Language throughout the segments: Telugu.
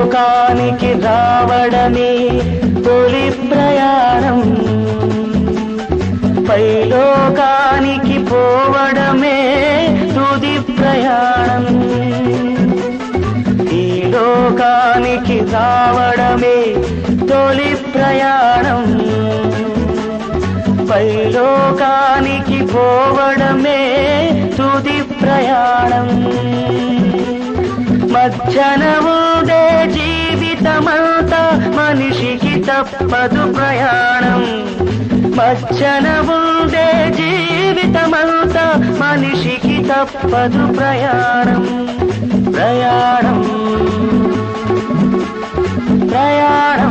లోకానికి రావడమే తొలి ప్రయాణం పైలోకానికి పోవడమే తుది ప్రయాణం ఈ లోకానికి రావడమే తొలి ప్రయాణం పైలోకానికి పోవడమే తుది ప్రయాణం మధ్యన ఉండే జీవితమంతా మనిషికి తప్పదు ప్రయాణం మధ్యన ఉండే జీవితమంతా మనిషికి తప్పదు ప్రయాణం ప్రయాణం ప్రయాణం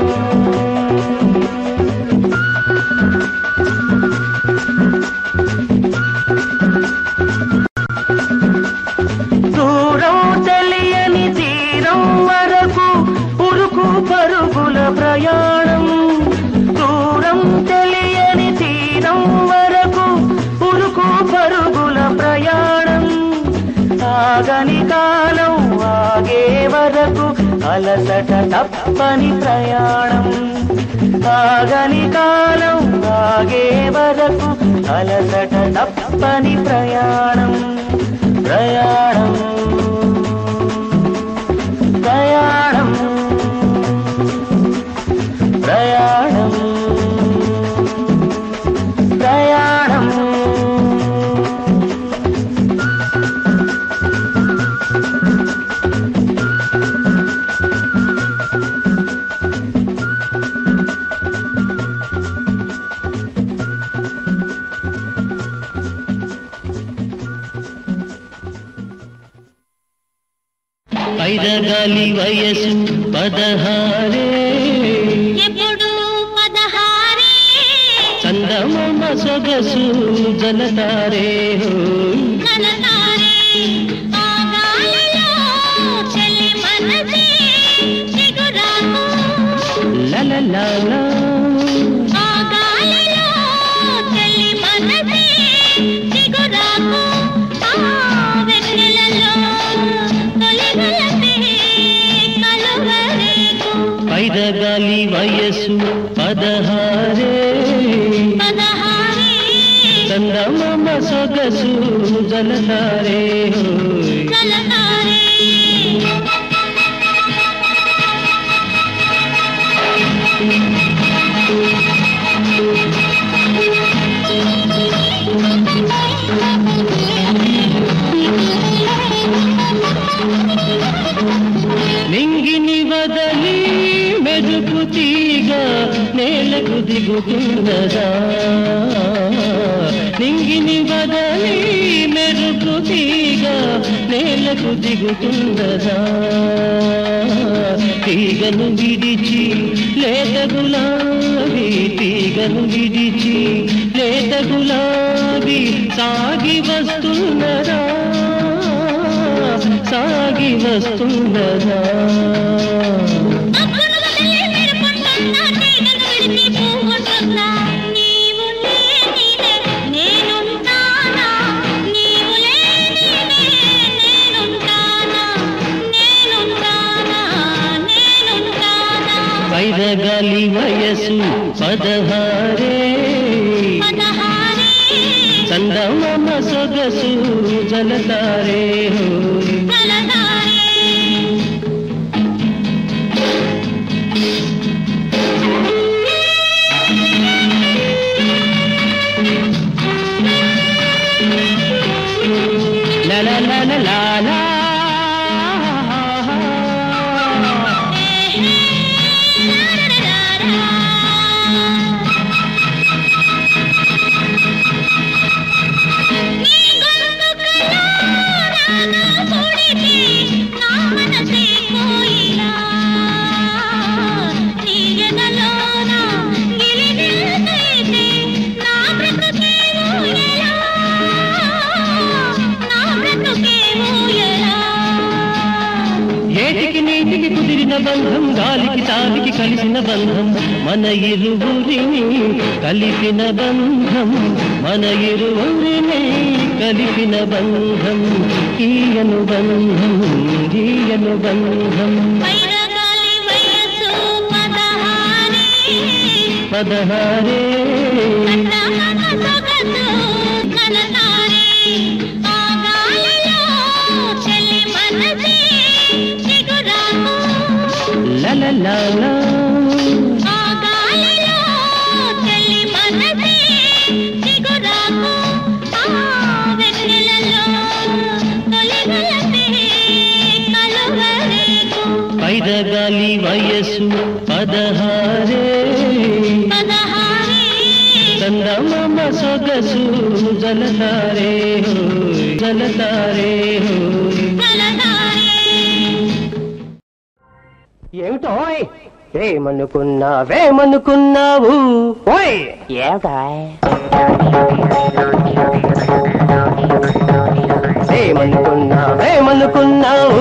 దూరం తెలియని తీరం వరకు ఉరుకు పరుగుల ప్రయాణం దూరం తెలియని తీరం వరకు ఉరుకు పరుగుల ప్రయాణం ఆగని కాలం ఆగే వరకు అలసట తప్పని ప్రయాణం ఆగని కాలం ఆగే వరకు అలసట తప్పని ప్రయాణం ప్రయాణం ప్రయాణం ప్రయాణం ప్రయాణం పైదగాలి వయసు పదహారే ఎప్పుడు పదహారే చందమామ సొగసు జలతారే కలతారే ఆ గాలిలో చెలి మనసే చిగురాకు లలలాలా ఆ గాలిలో చెలి మనసే చిగురాకు ఆ వెన్నెలలో తొలి గలపే కలువరేకు పైదగాలి వయసు పదహారే పదహారే చందమామ సొగసు జలతారే కలతారే నింగిని వదలి మెరుపు తీగ నేలకు దిగుతున్నదా నింగిని వదలి మెరుపు తీగ నేలకు దిగుతున్నదా తీగను విడిచి లేత గులాబీ తీగను విడిచి లేత గులాబీ సాగి వస్తున్నదా సాగి వస్తున్నదా అప్పుడు వదిలే మెరుపుంటుందా తీగను విడిచి పోగొట్టున్నా నీవు లేనిదే నేనుంటానా నీవు లేనిదే నేనుంటానా నేనుంటానా నేనుంటానా వైరగాలి వయసు పదహారే పదహారే చందమామ సొగసు జలతారే కలతారే లా లా లా లా లా లా. ఏటికి నీటికి కుదిరిన బంధం గాలికి తావికి కలిసిన బంధం మన ఇరువురిని కలిపిన బంధం మన ఇరువురిని కలిపిన బంధం ఈయను బంధం ఈయను బంధం పైరగాలి పదహారే చంద్రమామ సొగసు కలసారే ఆ గాలిలో చెల్లి మనసే చిగురాకు లలలాలా. ఆ గాలిలో చెల్లి మనసే చిగురాకు ఆ వెన్నెలలో తొలి గలపే కలువరేకు పైదగాలి వయస్సు పదహారే పదహారే చందమామ సొగసు జలతారే హోయ్, జలతారే హోయ్. కలసారే ఏమిటో ఏమనుకున్నావేమనుకున్నావు ఓయ్ ఏమిటా ఏమనుకున్నావేమనుకున్నావు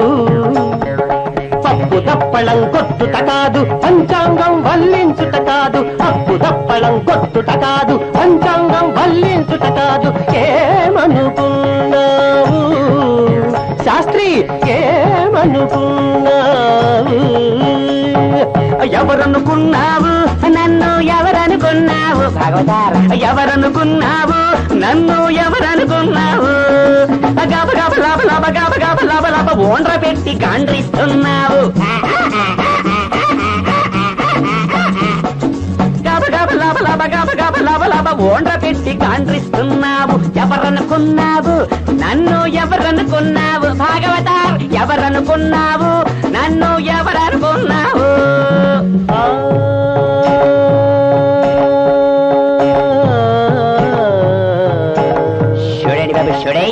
పప్పు దప్పళం కొట్టుట కాదు పంచాంగం వల్లించుట కాదు పప్పు దప్పళం కొట్టుట కాదు పంచాంగం వల్లించుట కాదు ఏమనుకున్నావు శాస్త్రి ఏమనుకున్నావు ఎవరనుకున్నావు నన్ను ఎవరనుకున్నావు భగవతార ఎవరనుకున్నావు నన్ను ఎవరనుకున్నావు గబ గబ లబ లబ గబ గబ లబ లబ ఓండ్ర పెట్టి గాండ్రిస్తున్నావు గబ గబ లబ లబ గబ గబ లబ లబ ఓండ్ర పెట్టి గాండ్రిస్తున్నావు ఎవరనుకున్నావు నన్ను ఎవరనుకున్నావు భాగవతార్ ఎవరనుకున్నావు నన్ను ఎవరనుకున్నావు చూడండి బాబు చూడే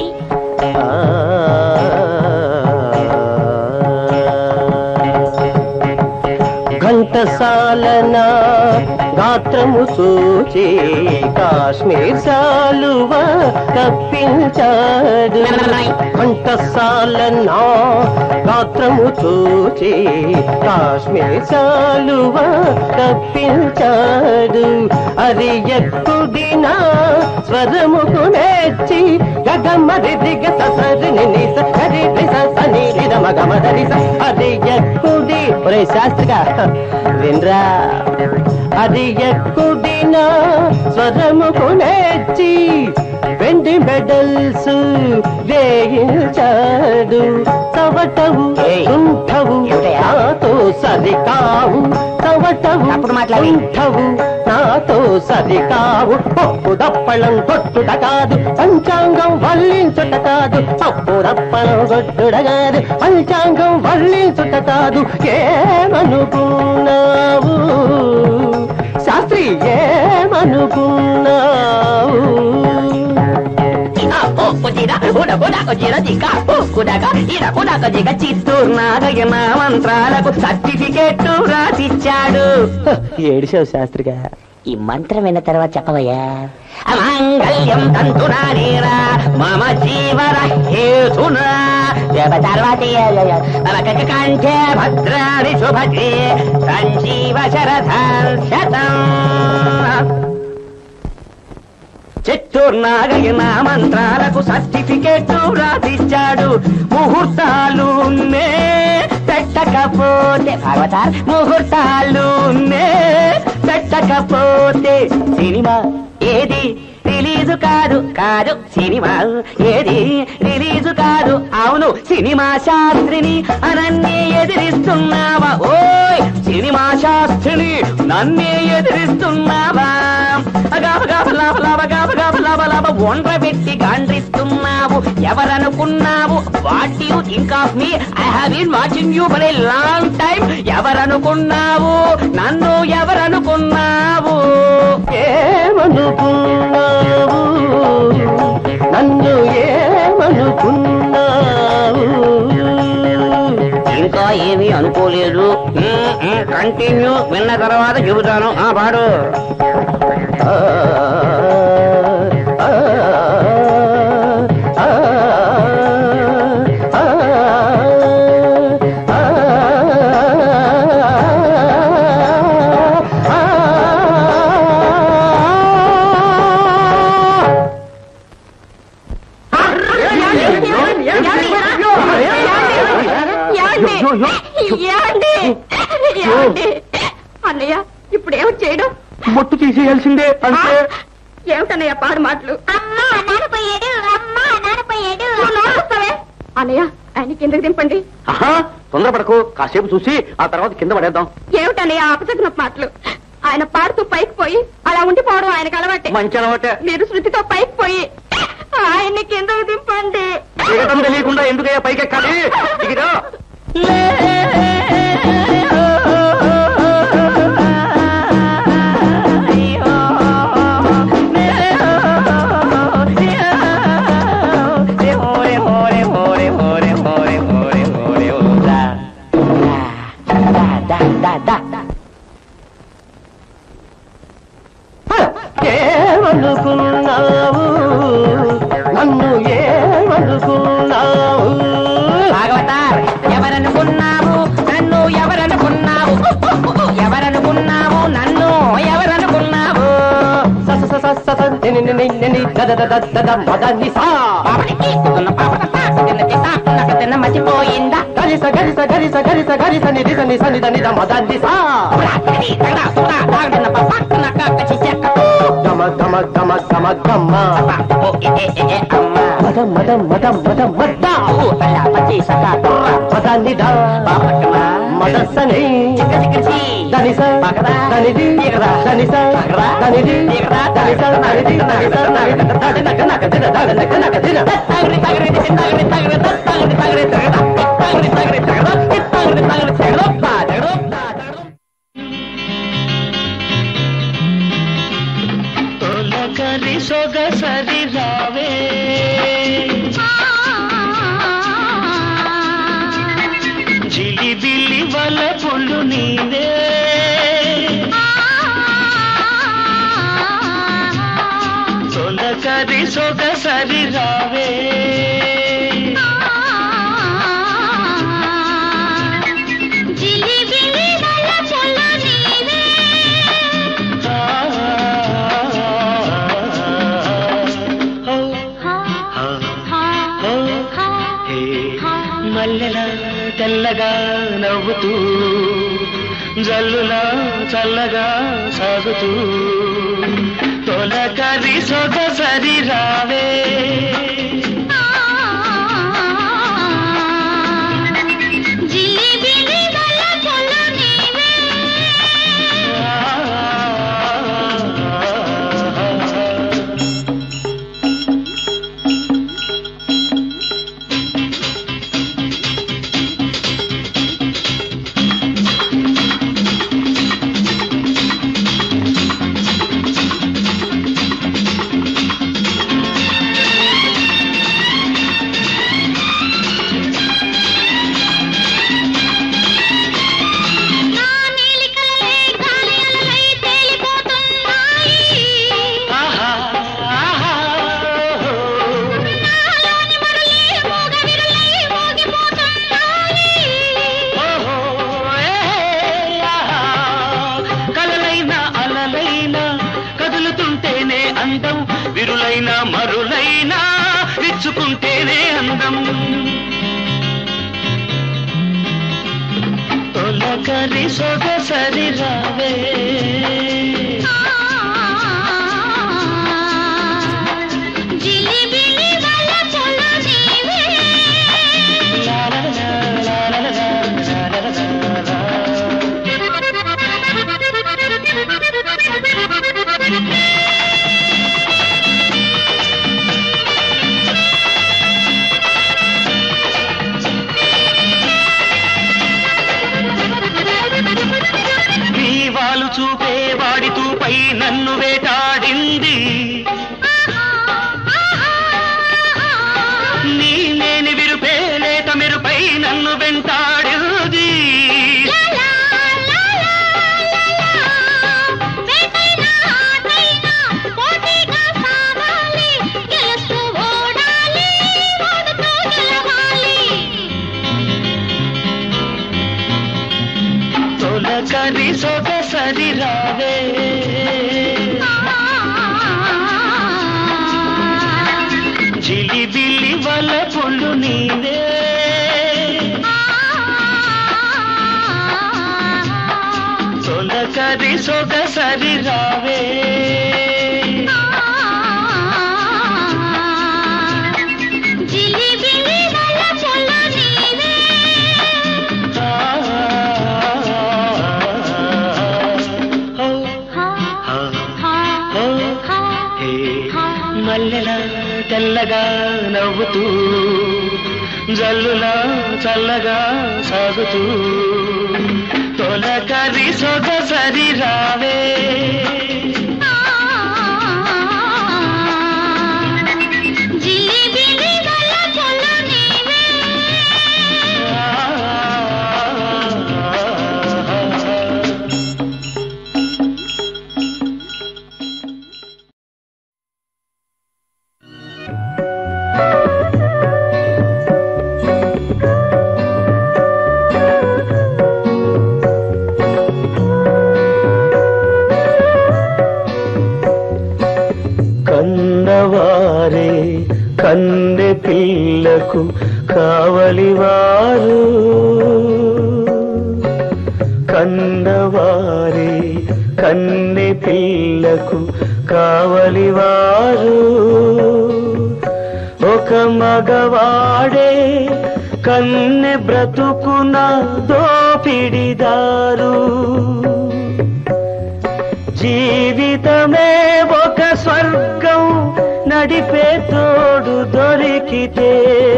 ఘంటసాలన గాత్రము చూచి కాశ్మీర్ సాలువ తప్పించాడు ఘంటసాలన గాత్రము చూచి కాశ్మీర్ సాలువ తప్పించాడు అది ఎక్కుదిన స్వరముకు నేర్చి గగమరి దిగ సరి నిస హరి రిస సని రిద మగమ ధరిస అది ఎక్కుది ఒరే శాస్త్రిగా వినరా అది ఎక్కుదిన స్వరముకు నేర్చి వెండి మెడల్స్ వేయించాడు చవటవు ఉంటవు నాతో సరి కావు చవటవు ఉంటవు నాతో సరి కావు పప్పు దప్పళం కొట్టుట కాదు పంచాంగం వల్లించుట కాదు పప్పు దప్పళం కొట్టుట కాదు పంచాంగం వల్లించుట కాదు ఏమనుకున్నావు శాస్త్రి ఏమనుకున్నావు చిత్తూరు నాగయ్య మంత్రాలకు సర్టిఫికెట్ రాసిచ్చాడు ఏడిసావు శాస్త్రిగా ఈ మంత్రం విన్న తర్వాత చెప్పవయ్యా అమాంగళ్యం తంతునారీరా మమ జీవన హేతునా తర్వాత కంఠే భద్రాణి శుభకే సంజీవ శరథాన్ శతం చిత్తూరు నాగయ్య మంత్రాలకు సర్టిఫికెట్ రాసిచ్చాడు ముహూర్తాలు పెట్టకపోతే భగవతార్ ముహూర్తాలు పెట్టకపోతే సినిమా ఏది రిలీజు కాదు కాదు సినిమా ఏది రిలీజు కాదు అవును సినిమా శాస్త్రిని అనన్నే ఎదిరిస్తున్నావా ఓయ్ సినిమా శాస్త్రిని నన్నే ఎదిరిస్తున్నావా గాబ గాబ లాభ లాభ గాబ గాబ లాభ లాభ ఒండ్ర పెట్టి గాండ్రిస్తున్నావు ఎవరనుకున్నావు what you think of me I have been watching you for a long time ఎవరనుకున్నావు నన్ను ఎవరనుకున్నావు ఏమనుకున్నావు నన్ను ఏమనుకున్నావు ఇంకా ఏమీ అనుకోలేదు కంటిన్యూ విన్న తర్వాత చెబుతాను ఆ పాడు యాండి యాండి అన్నయ్య ఇప్పుడు ఏమి చేయడం బొట్టు తీసేయాల్సిందే అంతే ఏమిటన్నయ్య పాడు మాటలు అమ్మా నానపోయాడు అమ్మా నానపోయాడు నువ్వు నోరు వస్తావే? అన్నయ్య ఆయన కిందకి దింపండి ఆహా తొందరపడకు కాసేపు చూసి ఆ తర్వాత కింద పడేద్దాం ఏమిటన్నయ్య అపచగ్న మాటలు ఆయన పాడుతూ పైకి పోయి అలా ఉండిపోవడం ఆయనకు అలవాటే మంచి అలవాటే మీరు శృతితో పైకి పోయి ఆయన్ని కిందకి దింపండి దిగటం తెలియకుండా ఎందుకయ్యా పైకెక్కాలి దిగిరా ఏమనుకున్నావు నన్ను ఏమనుకున్నావు భాగవతార్ ఎవరనుకున్నావు నన్ను ఎవరనుకున్నావు ఎవరనుకున్నావు నన్ను ఎవరనుకున్నావు స స స స స ని ని ని ని ని ద ద ద ద ద ద మద ని సా పాపనికి కుదున్న పాపట తిన్న చిన్న నాకు తిన్న మర్చిపోయిందా గరిస గరిస గరిస గరిస గరిస ని రిస ని స ని ద ని ద మద ని సా రాత్రి తగడా సుడా తాగుతున్న పాప నాకు కచ్చి చెక్క గమ గమ గమ గమ గమ్మ ఓ ఏ ఏ ఏ ఏ అమ్మ మద మద మద మద మద ఓ తల్ల పచ్చి సకా తుర్ర మద ని ద పాపకమా మద స ని చిక్క చిక్కచి దని స పగడా దని ది దిగదా దని స పగడా దని ది దిగదా దని స దని ది దని స దని ది దని నక నక దిన దని నక నక దిన తగరి తగరి తగరి తగరి తగరి తగరి తగరి తగరి తగరి తగరి తగరి తగరి తగరి బా తగరు బా తగరు తొలకరి సొగసరి రావే జిలిబిలి వల పొల్లు నీవే తొలకరి సొగసరి రావే జిలిబిలి వల్ల పొల్ల నీవే ఆ, ఓ, హా ఆ, హా ఓ. హా హే మల్లెలా తెల్లగా నవ్వుతూ జల్లులా చల్లగా సాగుతూ తొలకరి సొగసరి రావే జిలిబిలి వల్ల పొల్ల నీవే నా నీలికలలే గాలి అలలై తేలిపోతున్నాయి ఆహా, ఆహా, నాలోని మురళి మోగ విరలై మోగిపోతున్నాయి ఓహో, ఏ, ఆహా. కలలైన అలలైన కదులుతుంటేనే అందం విరులైన మరులైన విచ్చుకుంటేనే అందం తొలకరి సొగసరి రావే జిలిబిలి వల్ల పొల్ల నీవే లా లా లా లా లా లా లా లా లా లా. నీ వాలు చూపే వాడి తూపై నన్ను వేటాడింది నీ లేని విరుపే లేత మెరుపై నన్ను వెంటాడింది వేటైనా ఆటైనా పోటీగా సాగాలి గెలుస్తూ ఓడాలి ఓడుతూ గెలవాలి తొలకరి సొగసరి రావే జిలిబిలి వల పొల్లు నీవే తొలక తొలకరి సొగసరి రావే జిలిబిలి వలపుల నీవే ఆ, ఓ, హా ఆ, హా ఓ. హా హే, మల్లెలా తెల్లగా నవ్వుతూ జల్లులా చల్లగా సాగుతూ తొలకరి సొగసరి రావే జిలిబిలి వలపుల నీవే కన్నవారే కన్నె పిల్లకు కావలివారు కన్నవారే కన్నె పిల్లకు కావలివారు ఒక మగవాడే కన్నె బ్రతుకున దోపిడిదారు జీవితమే ఒక స్వర్గం నడిపే తోడు దొరికితే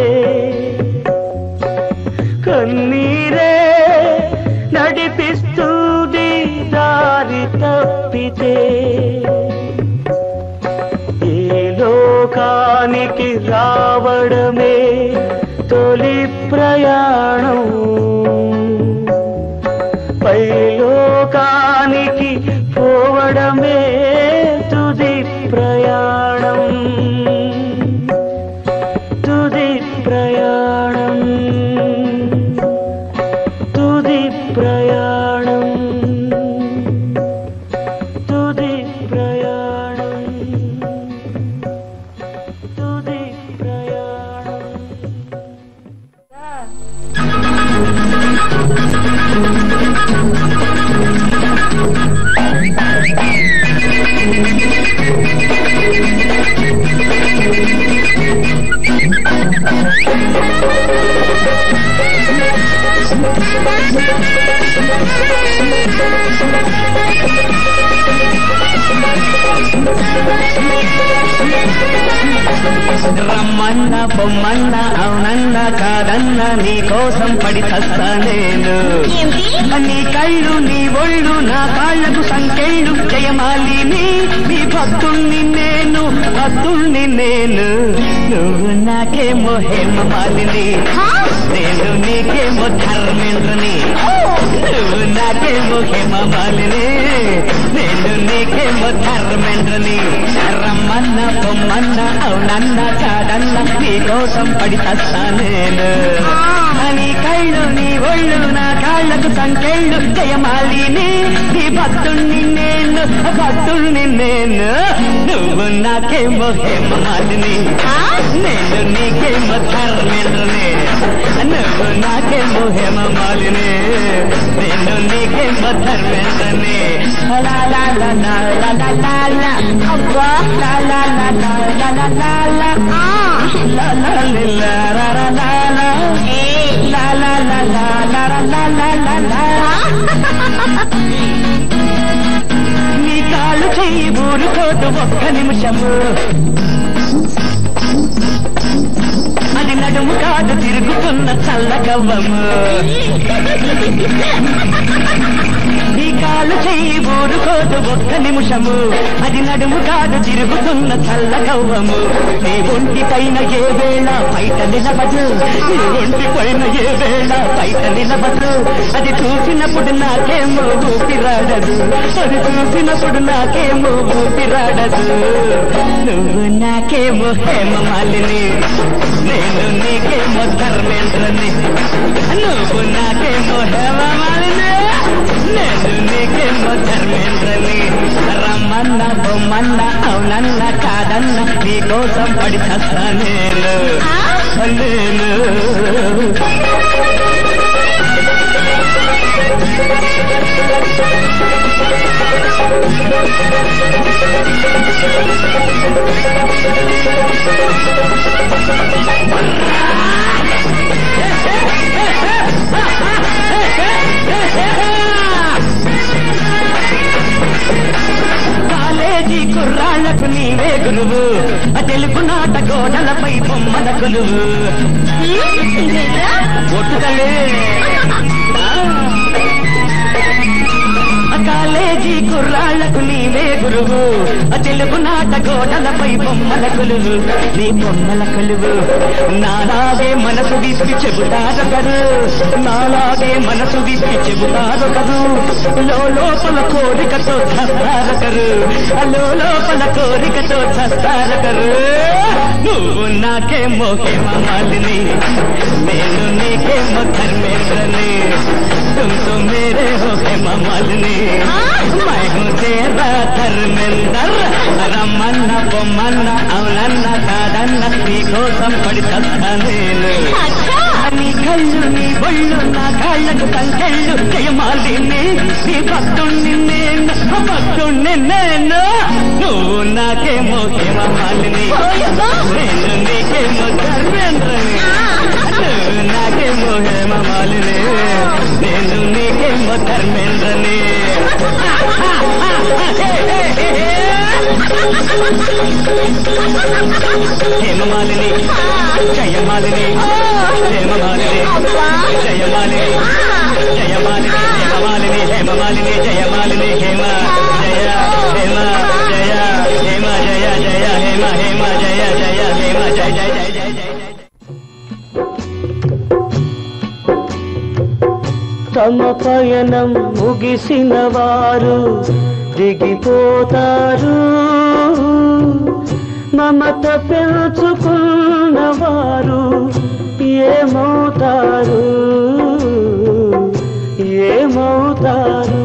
కన్నీరే నడిపిస్తుంది దారి తప్పితే ఏ లోకానికి రావడమే తొలి ప్రయాణం పైలోకానికి పోవడమే తుది ప్రయాణం తుది ప్రయాణం తుది ప్రయాణం తుది ప్రయాణం తుది ప్రయాణం రమ్మన్న బొమ్మన్న అవునన్న కాదన్న నీ కోసం పడి చస్తా నేను నీ కళ్ళు నీ ఒళ్ళు నా కాళ్ళకు సంకెళ్ళు జయమాలిని నీ భక్తుణ్ణి నేను భక్తుణ్ణి నేను నువ్వు నాకేమో హేమమాలిని నేను నీకేమో ధర్మేంద్రని నువ్వు నాకేమో హేమమాలిని నేను నీకేమో ధర్మేంద్రని రమ్మన్న బొమ్మన్న అవునన్న కాదన్న నీ కోసం పడి చస్తా నేను నీ కళ్ళు నీ ఒళ్ళు నా కాళ్ళకు సంకెళ్ళు జయమాలిని నీ భక్తుణ్ణి నేను భక్తుణ్ణి నేను నువ్వు నాకేమో హేమమాలిని నేను నీకేమో ధర్మేంద్రని నువ్వు నాకేమో హేమమాలిని నేను నీకేమో ధర్మేంద్రని లా లా లా లా లా లా లా లా అబ్బా లా లా లా లా లా లా లా లా లా లా లి లా రా రా లా లా లా లా లా లా లా రా లా లా లా లా నీ కాళ్ళు చెయ్యి ఊరుకోదు ఒక్క నిమిషము అది నడుము కాదు తిరుగుతున్న చల్లగవ్వము నీ కాలు చెయ్యి ఊరుకోదు ఒక్క నిమిషము అది నడుము కాదు తిరుగుతున్న చల్లగవ్వము నీ ఒంటి పైన ఏ వేళ బయట నిలబడు నీ ఒంటి పైన ఏ వేళ బయట నిలబడు అది చూసినప్పుడు నాకేమో ఊపిరాడదు అది చూసినప్పుడు నాకేమో ఊపిరాడదు నువ్వు నాకేమో హేమమాలిని నేను నీకేమో ధర్మేంద్రని నువ్వు నాకేమో హేమమాలిని నేను నీకేమో ధర్మేంద్రని రమ్మన్న బొమ్మన్న అవునన్న కాదన్న నీ కోసం పడి చస్తా నేను నేను ఆ కాలేజీ కుర్రాళ్లకు నీవే గురువు ఆ తెలుగు నాట గోడలపై బొమ్మల కొలువు ఒట్టుకలే ఆ కాలేజీ కుర్రాళ్లకు నీవే గురువు ఆ తెలుగు నాట గోడలపై బొమ్మల కొలువు నీ బొమ్మల కొలువు నాలాగే మనసు విప్పి చెబుతారు కదు నాలాగే మనసు విప్పి చెబుతారు కదు లో లోపల కోరికతో చస్తారు కరు లో లోపల కోరికతో చస్తారు కరు నువ్వు నాకేమో హేమాలిని నేను నీకేమో ధర్మేంద్రని तुम तो मेरे हो हेमा मालिनी मैं हूँ तेरा धर्मेंद्र రమ్మన్న పొమ్మన్న అవునన్న కాదన్న నీకోసం పడి చస్తా నేను నీ కళ్ళు నీ బొళ్ళు నా కాళ్ళకు సంకెళ్ళు జయమాలిని నీ భక్తుణ్ణి నేను భక్తుణ్ణి నేను నువ్వు నాకేమో హేమమాలిని నేను నీకేమో ధర్మేంద్రని నువ్వు నాకేమో హేమమాలిని నేను నీకేమో ధర్మేంద్రని హేమమాలిని జయమాలిని హేమమాలిని జయమాలిని జయమాలిని హేమమాలిని హేమమాలిని జయమాలిని హేమ జయ హేమ జయ హేమ జయ జయ హేమ హేమ జయ జయ హేమ జయ జయ జయ జయ జయ తమ పయనం ముగిసిన వారు దిగిపోతారు మమత పెంచుకున్న వారు ఏమవుతారు ఏమవుతారు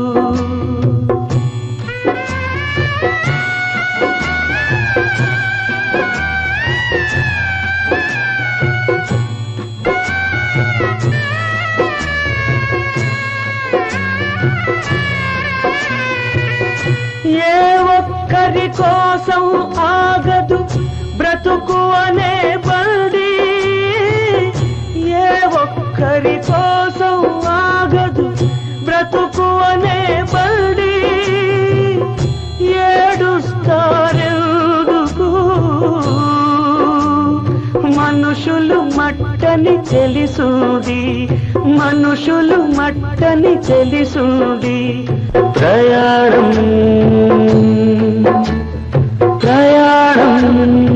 ఏ ఒక్కరి కోసం ఆగదు బ్రతుకు అనే బండి ఏ ఒక్కరి కోసం ఆగదు బ్రతుకు అనే బండి ఏడుస్తారెందుకు మనుషులు మట్టని తెలుసుది మనుషులు మట్టని తెలుసుది ప్రయాణం ప్రయాణం